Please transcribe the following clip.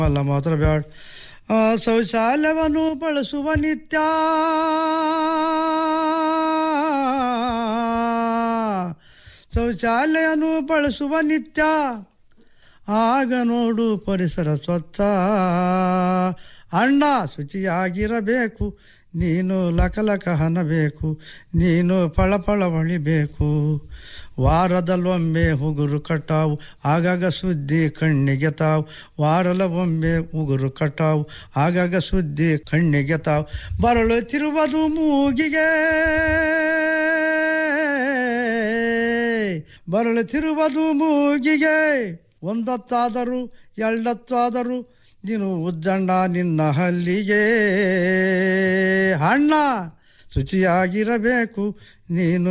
ಅಲ್ಲ ಮಾತ್ರ ಬ್ಯಾಡ ಆ, ಶೌಚಾಲಯವನ್ನು ಬಳಸುವ ನಿತ್ಯ ಶೌಚಾಲಯನು ಬಳಸುವ ನಿತ್ಯ ಆಗ ನೋಡು ಪರಿಸರ ಸ್ವಚ್ಛ ಅಣ್ಣ ಶುಚಿಯಾಗಿರಬೇಕು ನೀನು ಲಕಲಕ ಹನಬೇಕು ನೀನು ಫಳಫಳ ಹೊಳಿಬೇಕು ವಾರದಲ್ಲೊಮ್ಮೆ ಉಗುರು ಕಟಾವು ಆಗಾಗ ಸುದ್ದಿ ಕಣ್ಣಿಗೆ ತಾವು ವಾರಲೊಮ್ಮೆ ಉಗುರು ಕಟಾವು ಆಗಾಗ ಸುದ್ದಿ ಕಣ್ಣಿಗೆ ತಾವು ಬರಳುತ್ತಿರುವುದು ಮೂಗಿಗೆ ಬರಳುತ್ತಿರುವುದು ಮೂಗಿಗೆ ಒಂದತ್ತಾದರೂ ಎರಡತ್ತಾದರೂ ನೀನು ಉಜ್ಜಣ್ಣ ನಿನ್ನ ಹಲ್ಲಿಗೆ ಅಣ್ಣ ಶುಚಿಯಾಗಿರಬೇಕು ನೀನು